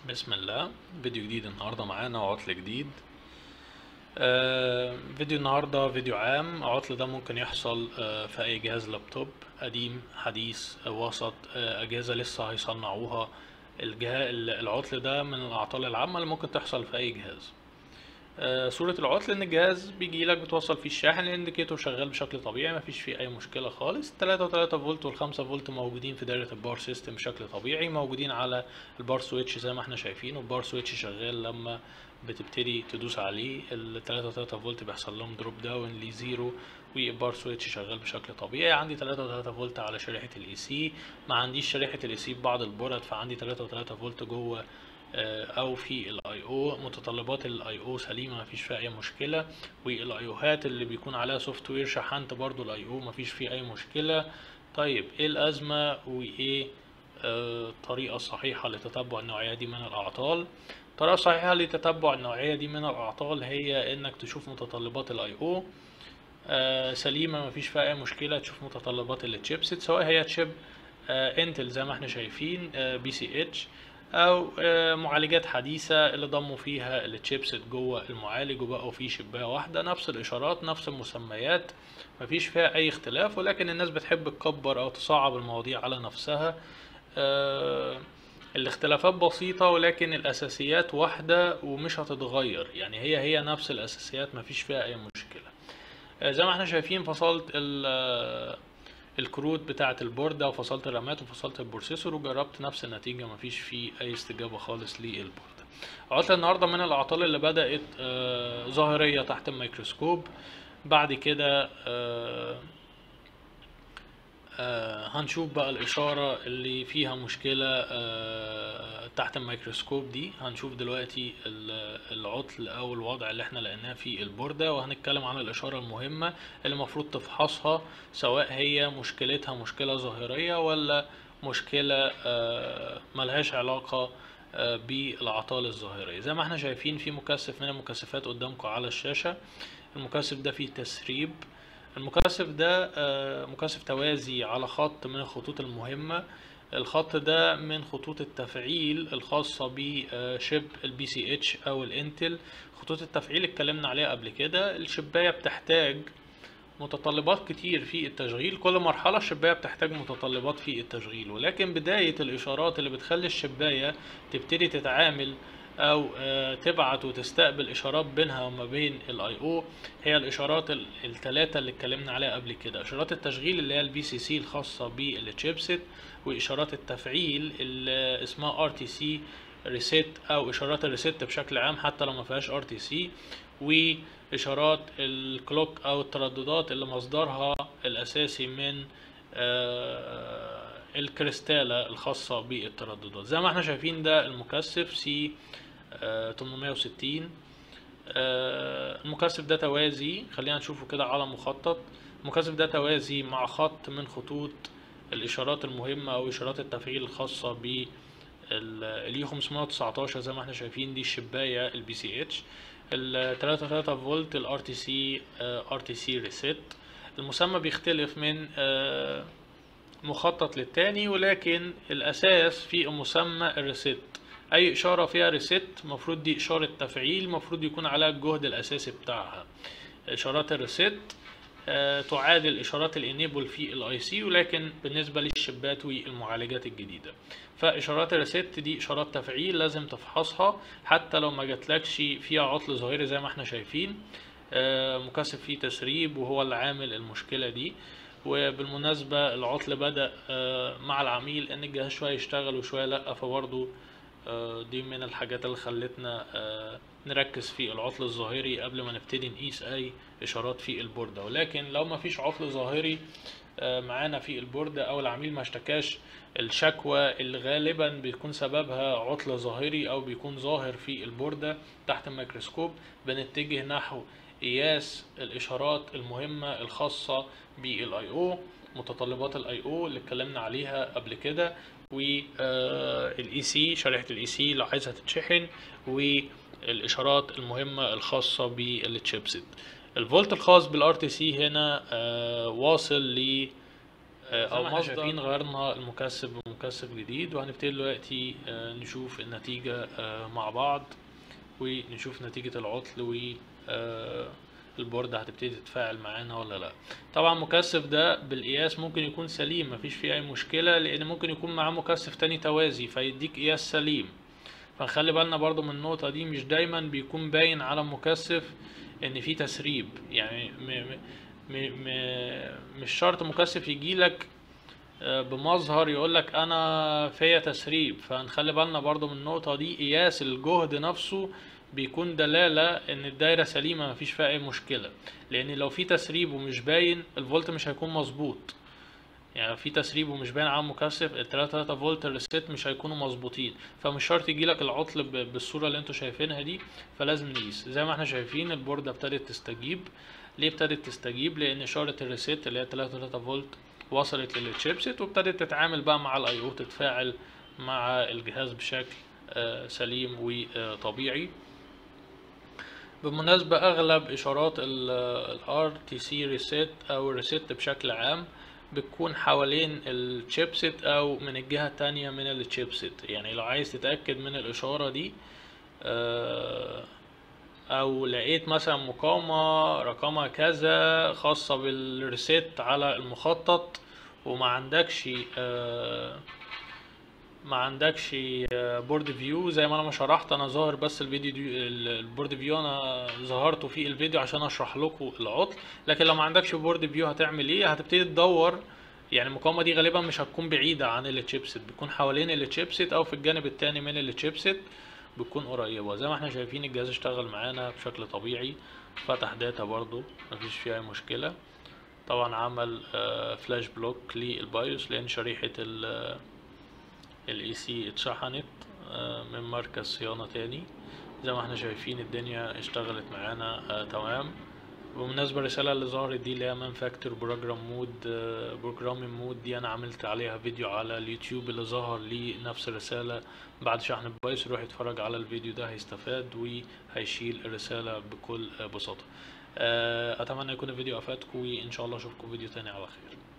بسم الله فيديو جديد النهارده معانا وعطل جديد آه، فيديو النهارده فيديو عام العطل ده ممكن يحصل آه، في اي جهاز لابتوب قديم حديث آه، وسط آه، اجهزه لسه هيصنعوها الجهاز العطل ده من الاعطال العامه اللي ممكن تحصل في اي جهاز آه، صورة العطل ان الجهاز بيجي لك بتوصل فيه الشاحن الانديكيتور شغال بشكل طبيعي مفيش فيه اي مشكلة خالص 3 و3 فولت وال5 فولت موجودين في دايرة الباور سيستم بشكل طبيعي موجودين على البار سويتش زي ما احنا شايفين والبار سويتش شغال لما بتبتدي تدوس عليه ال 3 و3 فولت بيحصل لهم دروب داون لزيرو والبار سويتش شغال بشكل طبيعي عندي 3 و3 فولت على شريحة الاي سي ما عنديش شريحة الاي سي في بعض البورد فعندي 3 و3 فولت جوه آه، او في الاي او متطلبات الاي او سليمه مفيش فيها اي مشكله والاي اوهات اللي بيكون عليها سوفت وير شحنت برضو الاي او مفيش فيه اي مشكله طيب ايه الازمه وايه آه، الطريقه الصحيحه لتتبع النوعيه دي من الاعطال الطريقه الصحيحه لتتبع النوعيه دي من الاعطال هي انك تشوف متطلبات الاي او آه، سليمه مفيش فيها اي مشكله تشوف متطلبات التشيبسيت سواء هي تشيب آه، انتل زي ما احنا شايفين بي سي اتش او آه، معالجات حديثه اللي ضموا فيها التشيبسيت جوه المعالج وبقوا فيه شبايه واحده نفس الاشارات نفس المسميات مفيش فيها اي اختلاف ولكن الناس بتحب تكبر او تصعب المواضيع على نفسها آه، الاختلافات بسيطة ولكن الأساسيات واحدة ومش هتتغير يعني هي هي نفس الأساسيات مفيش فيها أي مشكلة آه، زي ما احنا شايفين فصلت ال- آه، الكروت بتاعة البوردة وفصلت الرامات وفصلت البروسيسور وجربت نفس النتيجة مفيش فيه أي استجابة خالص للبوردة عطل النهاردة من الأعطال اللي بدأت آه، ظاهرية تحت الميكروسكوب بعد كده آه، آه، هنشوف بقى الإشارة اللي فيها مشكلة آه، تحت الميكروسكوب دي هنشوف دلوقتي ال- العطل أو الوضع اللي احنا لقيناه في البوردة وهنتكلم عن الإشارة المهمة اللي المفروض تفحصها سواء هي مشكلتها مشكلة ظاهرية ولا مشكلة آه، ملهاش علاقة آه، بالأعطال الظاهرية زي ما احنا شايفين في مكثف من المكثفات قدامكم على الشاشة المكثف ده فيه تسريب المكثف ده آه، مكثف توازي على خط من الخطوط المهمة الخط ده من خطوط التفعيل الخاصة بشب البي سي اتش او الانتل خطوط التفعيل اتكلمنا عليها قبل كده الشباية بتحتاج متطلبات كتير في التشغيل كل مرحلة الشباية بتحتاج متطلبات في التشغيل ولكن بداية الإشارات اللي بتخلي الشباية تبتدي تتعامل أو آه، تبعت وتستقبل إشارات بينها وما بين الاي او هي الإشارات ال- التلاتة اللي اتكلمنا عليها قبل كده إشارات التشغيل اللي هي البي سي سي الخاصة بالتشيبسيت وإشارات التفعيل اللي اسمها ار تي سي ريسيت أو إشارات الريسيت بشكل عام حتى لو ما فيهاش ار تي سي وإشارات الكلوك أو الترددات اللي مصدرها الأساسي من آه، الكريستالة الخاصة بالترددات زي ما احنا شايفين ده المكثف سي 860 آه، المكثف ده توازي خلينا نشوفه كده على مخطط المكثف ده توازي مع خط من خطوط الإشارات المهمة أو إشارات التفعيل الخاصة ب اليو 519 زي ما احنا شايفين دي الشباية البي سي اتش ال 3 فولت الار تي سي ار تي سي ريسيت المسمى بيختلف من آه، مخطط للتاني ولكن الأساس في مسمى الريسيت أي إشارة فيها ريسيت مفروض دي إشارة تفعيل مفروض يكون عليها الجهد الأساسي بتاعها إشارات الريسيت آه، تعادل إشارات الانيبل في الاي سي ولكن بالنسبة للشبات والمعالجات الجديدة فإشارات الريسيت دي إشارات تفعيل لازم تفحصها حتى لو ما جاتلكش فيها عطل ظاهري زي ما احنا شايفين آه، مكثف فيه تسريب وهو اللي عامل المشكلة دي وبالمناسبة العطل بدأ آه، مع العميل ان الجهاز شوية يشتغل وشوية لأ فبرضه آه، دي من الحاجات اللي خلتنا آه، نركز في العطل الظاهري قبل ما نبتدي نقيس اي اشارات في البوردة ولكن لو ما فيش عطل ظاهري آه، معانا في البوردة او العميل ما اشتكاش الشكوى اللي غالبا بيكون سببها عطل ظاهري او بيكون ظاهر في البوردة تحت الميكروسكوب بنتجه نحو قياس الاشارات المهمة الخاصة بالاي او متطلبات الاي او اللي اتكلمنا عليها قبل كده والاي سي شريحة الاي سي لو عايزها تتشحن والاشارات المهمة الخاصة بالتشيبسيت الفولت الخاص بالار تي سي هنا آه، واصل ل آه، زي او ما احنا مصدر شايفين غيرنا المكثف بمكثف جديد وهنبتدي دلوقتي آه، نشوف النتيجة آه، مع بعض ونشوف نتيجة العطل و آه، البوردة هتبتدي تتفاعل معانا ولا لا طبعا المكثف ده بالقياس ممكن يكون سليم مفيش فيه اي مشكلة لان ممكن يكون معاه مكثف تاني توازي فيديك قياس سليم فنخلي بالنا برضو من النقطة دي مش دايما بيكون باين على المكثف ان في تسريب يعني م م م م مش شرط مكثف يجيلك آه، بمظهر يقولك انا فيا تسريب فنخلي بالنا برضو من النقطة دي قياس الجهد نفسه بيكون دلالة ان الدايرة سليمة مفيش فيها اي مشكلة لان لو في تسريب ومش باين الفولت مش هيكون مظبوط يعني في تسريب ومش باين على المكثف ال 3 3 فولت الريست مش هيكونوا مظبوطين فمش شرط يجيلك العطل ب- بالصورة اللي انتوا شايفينها دي فلازم نقيس زي ما احنا شايفين البوردة ابتدت تستجيب ليه ابتدت تستجيب لان اشارة الريست اللي هي 3 3 فولت وصلت للتشيبسيت وابتدت تتعامل بقى مع الاي او تتفاعل مع الجهاز بشكل آه، سليم وطبيعي بالمناسبة أغلب إشارات ال RTC ريسيت أو الريسيت بشكل عام بتكون حوالين الشيبسيت أو من الجهة التانية من الشيبسيت يعني لو عايز تتأكد من الإشارة دي آه، أو لقيت مثلا مقاومة رقمها كذا خاصة بالريسيت على المخطط وما عندكش آه، ما عندكش بورد فيو زي ما انا ما شرحت انا ظاهر بس الفيديو دي البورد فيو انا ظهرته في الفيديو عشان اشرح لكم العطل لكن لو ما عندكش بورد فيو هتعمل ايه هتبتدي تدور يعني المقاومه دي غالبا مش هتكون بعيده عن التشيبسيت بتكون حوالين التشيبسيت او في الجانب التاني من التشيبسيت بتكون قريبه زي ما احنا شايفين الجهاز اشتغل معانا بشكل طبيعي فتح داتا برضو مفيش فيها اي مشكله طبعا عمل آه، فلاش بلوك للبايوس لان شريحه ال الاي سي اتشحنت آه، من مركز صيانة تاني زي ما احنا شايفين الدنيا اشتغلت معانا آه، تمام وبالنسبة الرسالة اللي ظهرت دي اللي هي مان فاكتور بروجرام مود بروجرامين مود دي انا عملت عليها فيديو على اليوتيوب اللي ظهر لي نفس الرسالة بعد شحن البايس يروح يتفرج على الفيديو ده هيستفاد وهيشيل الرسالة بكل آه، بساطة آه، اتمنى يكون الفيديو افادكم وان شاء الله اشوفكم فيديو تاني على خير